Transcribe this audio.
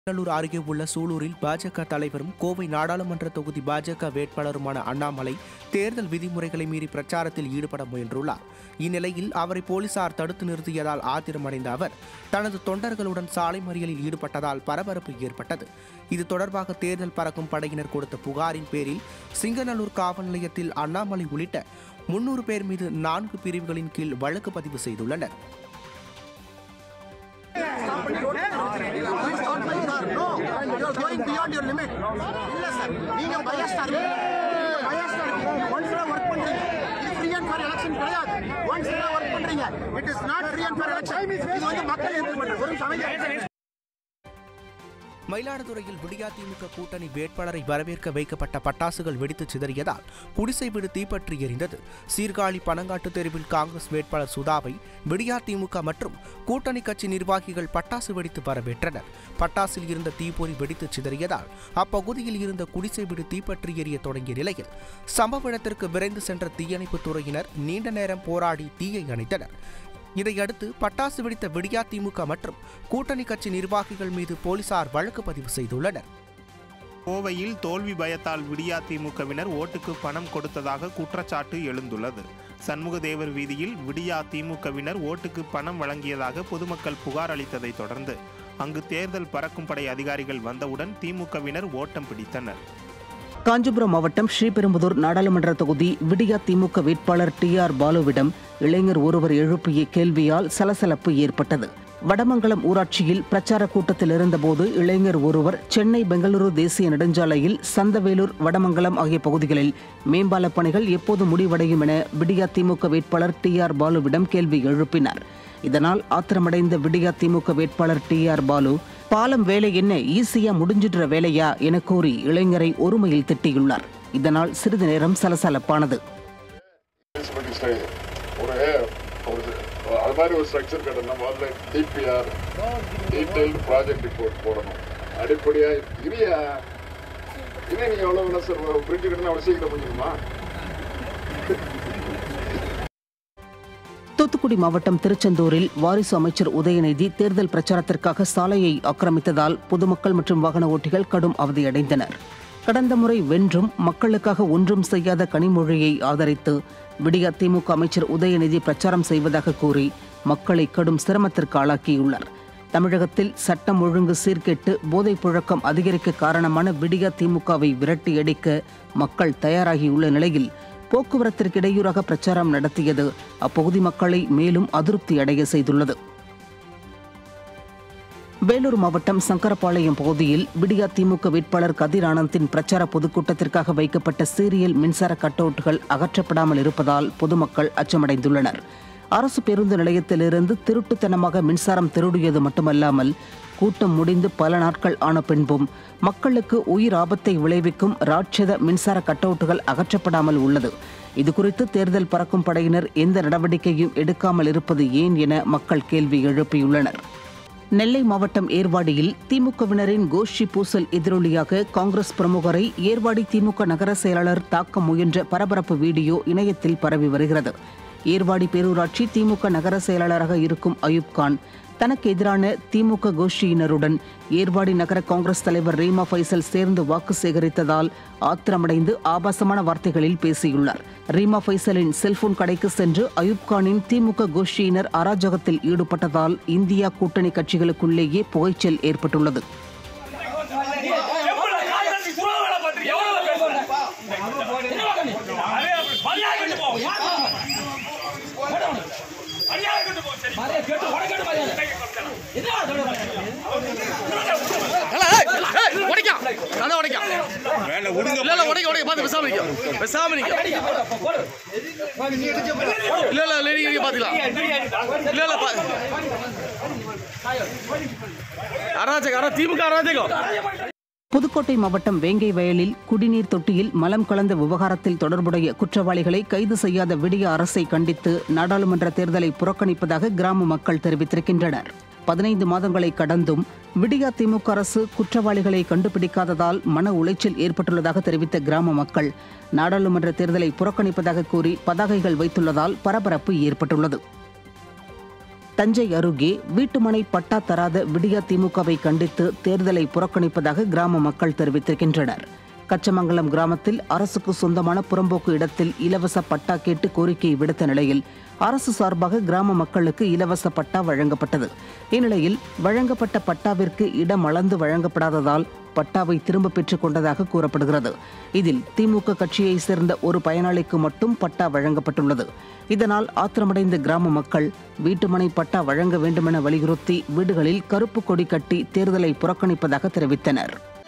கடலூர் அருகே உள்ள சூலூரில் பாஜக தலைவரும் கோவை நாடாளுமன்ற தொகுதி பாஜக வேட்பாளருமான அண்ணாமலை தேர்தல் விதிமுறைகளை மீறி பிரச்சாரத்தில் ஈடுபட முயன்றுள்ளார் இந்நிலையில் அவரை போலீசார் தடுத்து நிறுத்தியதால் ஆத்திரமடைந்த அவர் தனது தொண்டர்களுடன் சாலை மறியலில் ஈடுபட்டதால் பரபரப்பு ஏற்பட்டது இது தொடர்பாக தேர்தல் பறக்கும் படையினர் கொடுத்த புகாரின் பேரில் சிங்கநல்லூர் காவல் நிலையத்தில் அண்ணாமலை உள்ளிட்ட முன்னூறு பேர் மீது நான்கு பிரிவுகளின் கீழ் வழக்கு பதிவு செய்துள்ளனர் No, you are going beyond your limit. இல்ல சார் நீங்க biased-ஆ இருக்கீங்க. biased-ஆ இருக்கீங்க. Once தான் work பண்றீங்க. இது free and fair election கிடையாது. Once தான் work பண்றீங்க. It is not free and fair election. இது வந்து மக்கள் எதிர்ப்பு பண்றது. ஒரு நிமிஷம் அமைதியா மயிலாடுதுறையில் விடியா திமுக கூட்டணி வேட்பாளரை வரவேற்க வைக்கப்பட்ட பட்டாசுகள் வெடித்து சிதறியதால் குடிசை வீடு தீப்பற்றி எரிந்தது சீர்காழி பனங்காட்டு தெருவில் காங்கிரஸ் வேட்பாளர் சுதாவை விடியா திமுக மற்றும் கூட்டணி கட்சி நிர்வாகிகள் பட்டாசு வெடித்து வரவேற்றனர் பட்டாசில் இருந்த தீப்பொறி வெடித்து சிதறியதால் அப்பகுதியில் இருந்த குடிசை வீடு தீப்பற்றி எரிய தொடங்கிய நிலையில் சம்பவ இடத்திற்கு விரைந்து சென்ற தீயணைப்புத் துறையினர் நீண்ட நேரம் போராடி தீயை அணைத்தனர் இதையடுத்து பட்டாசு வெடித்த விடியா திமுக மற்றும் கூட்டணி கட்சி நிர்வாகிகள் மீது போலீசார் வழக்கு பதிவு செய்துள்ளனர் கோவையில் தோல்வி பயத்தால் விடியா திமுகவினர் ஓட்டுக்கு பணம் கொடுத்ததாக குற்றச்சாட்டு எழுந்துள்ளது சண்முகதேவர் வீதியில் விடியா திமுகவினர் ஓட்டுக்கு பணம் வழங்கியதாக பொதுமக்கள் புகார் அளித்ததை தொடர்ந்து அங்கு தேர்தல் பறக்கும் படை அதிகாரிகள் வந்தவுடன் திமுகவினர் ஓட்டம் பிடித்தனர் காஞ்சிபுரம் மாவட்டம் ஸ்ரீபெரும்புதூர் நாடாளுமன்ற தொகுதி விடியா திமுக வேட்பாளர் டி ஆர் பாலுவிடம் இளைஞர் ஒருவர் எழுப்பிய கேள்வியால் சலசலப்பு ஏற்பட்டது வடமங்கலம் ஊராட்சியில் பிரச்சார கூட்டத்தில் இருந்தபோது இளைஞர் ஒருவர் சென்னை பெங்களூரு தேசிய நெடுஞ்சாலையில் சந்தவேலூர் வடமங்கலம் ஆகிய பகுதிகளில் மேம்பால பணிகள் எப்போது முடிவடையும் என விடியா திமுக வேட்பாளர் டி ஆர் பாலுவிடம் கேள்வி எழுப்பினார் இதனால் ஆத்திரமடைந்த விடியா திமுக வேட்பாளர் டி ஆர் பாலு பாலம் வேலை என்ன ஈஸியா முடிஞ்சிடுற வேலையா என கூறி இளைஞரை ஒருமையில் திட்டியுள்ளார் இதனால் சிறிது நேரம் சலசலப்பானது முனிசிபாலிட்டி ஸ்டைல் ஒரு ஒரு அது மாதிரி ஒரு ஸ்ட்ரக்சர் கட்டணும் முதல்ல டிபிஆர் டீட்டெயில்டு ப்ராஜெக்ட் ரிப்போர்ட் போடணும் அடிப்படையாக இரியா இன்னும் நீங்கள் எவ்வளோ வேணும் சார் பிரிட்ஜ் கட்டணும் அவ்வளோ சீக்கிரம் முடியுமா தூத்துக்குடி மாவட்டம் திருச்செந்தூரில் வாரிசு அமைச்சர் உதயநிதி தேர்தல் பிரச்சாரத்திற்காக சாலையை ஆக்கிரமித்ததால் பொதுமக்கள் மற்றும் வாகன ஓட்டிகள் கடும் அவதியடைந்தனர் கடந்த முறை வென்றும் மக்களுக்காக ஒன்றும் செய்யாத கனிமொழியை ஆதரித்து விடியா திமுக அமைச்சர் உதயநிதி பிரச்சாரம் செய்வதாக கூறி மக்களை கடும் சிரமத்திற்கு ஆளாக்கியுள்ளார் தமிழகத்தில் சட்டம் ஒழுங்கு சீர்கெட்டு போதைப் புழக்கம் அதிகரிக்க காரணமான விடியா திமுகவை விரட்டியடிக்க மக்கள் தயாராகியுள்ள நிலையில் போக்குவரத்திற்கு இடையூறாக பிரச்சாரம் நடத்தியது அப்பகுதி மக்களை மேலும் அதிருப்தி அடைய செய்துள்ளது வேலூர் மாவட்டம் சங்கரபாளையம் பகுதியில் விடியா திமுக வேட்பாளர் கதிர் ஆனந்தின் பிரச்சார பொதுக்கூட்டத்திற்காக வைக்கப்பட்ட சீரியல் மின்சார கட்டவுட்டுகள் அகற்றப்படாமல் இருப்பதால் பொதுமக்கள் அச்சமடைந்துள்ளனர் அரசு பேருந்து நிலையத்திலிருந்து திருட்டுத்தனமாக மின்சாரம் திருடியது மட்டுமல்லாமல் கூட்டம் முடிந்து பல நாட்கள் ஆன பின்பும் மக்களுக்கு உயிர் ஆபத்தை விளைவிக்கும் ராட்சத மின்சார கட்டவுட்டுகள் அகற்றப்படாமல் உள்ளது இதுகுறித்து தேர்தல் பறக்கும் படையினர் எந்த நடவடிக்கையும் எடுக்காமல் இருப்பது ஏன் என மக்கள் கேள்வி எழுப்பியுள்ளனர் நெல்லை மாவட்டம் ஏர்வாடியில் திமுகவினரின் கோஷ்டி பூசல் எதிரொலியாக காங்கிரஸ் பிரமுகரை ஏர்வாடி திமுக நகர செயலாளர் தாக்க முயன்ற பரபரப்பு வீடியோ இணையத்தில் பரவி வருகிறது ஏர்வாடி பேரூராட்சி திமுக நகர செயலாளராக இருக்கும் அயூப் கான் தனக்கு எதிரான திமுக கோஷ்டியினருடன் ஏர்வாடி நகர காங்கிரஸ் தலைவர் ரீமா ஃபைசல் சேர்ந்து வாக்கு சேகரித்ததால் ஆத்திரமடைந்து ஆபாசமான வார்த்தைகளில் பேசியுள்ளார் ரீமா ஃபைசலின் செல்போன் கடைக்கு சென்று அயூப் கானின் திமுக கோஷ்டியினர் அராஜகத்தில் ஈடுபட்டதால் இந்தியா கூட்டணி கட்சிகளுக்குள்ளேயே புகைச்சல் ஏற்பட்டுள்ளது எவ்வளவு காங்கிரஸ் துரோக வேலை பண்றீங்க? எவ்வளவு பேசுறீங்க? அதே அப்படி மரியாதை கெட்டு போ. மரியாதை கெட்டு போ, சரி. புதுக்கோட்டை மாவட்டம் வேங்கை வயலில் குடிநீர் தொட்டியில் மலம் கலந்த விவகாரத்தில் தொடர்புடைய குற்றவாளிகளை கைது செய்யாத விடிய அரசை கண்டித்து நாடாளுமன்ற தேர்தலை புறக்கணிப்பதாக கிராம மக்கள் தெரிவித்திருக்கின்றனர் பதினைந்து மாதங்களை கடந்தும் விடியா திமுக அரசு குற்றவாளிகளை கண்டுபிடிக்காததால் மன உளைச்சல் ஏற்பட்டுள்ளதாக தெரிவித்த கிராம மக்கள் நாடாளுமன்ற தேர்தலை புறக்கணிப்பதாக கூறி பதாகைகள் வைத்துள்ளதால் பரபரப்பு ஏற்பட்டுள்ளது தஞ்சை அருகே வீட்டுமனை பட்டா தராத விடியா திமுகவை கண்டித்து தேர்தலை புறக்கணிப்பதாக கிராம மக்கள் தெரிவித்திருக்கின்றனர் கச்சமங்கலம் கிராமத்தில் அரசுக்கு சொந்தமான புறம்போக்கு இடத்தில் இலவச பட்டா கேட்டு கோரிக்கை விடுத்த நிலையில் அரசு சார்பாக கிராம மக்களுக்கு இலவச பட்டா வழங்கப்பட்டது இந்நிலையில் வழங்கப்பட்ட பட்டாவிற்கு இடம் அளந்து வழங்கப்படாததால் பட்டாவை திரும்ப பெற்றுக் கொண்டதாக கூறப்படுகிறது இதில் திமுக கட்சியை சேர்ந்த ஒரு பயனாளிக்கு மட்டும் பட்டா வழங்கப்பட்டுள்ளது இதனால் ஆத்திரமடைந்த கிராம மக்கள் வீட்டுமனை பட்டா வழங்க வேண்டுமென வலியுறுத்தி வீடுகளில் கருப்பு கொடி கட்டி தேர்தலை புறக்கணிப்பதாக தெரிவித்தனர்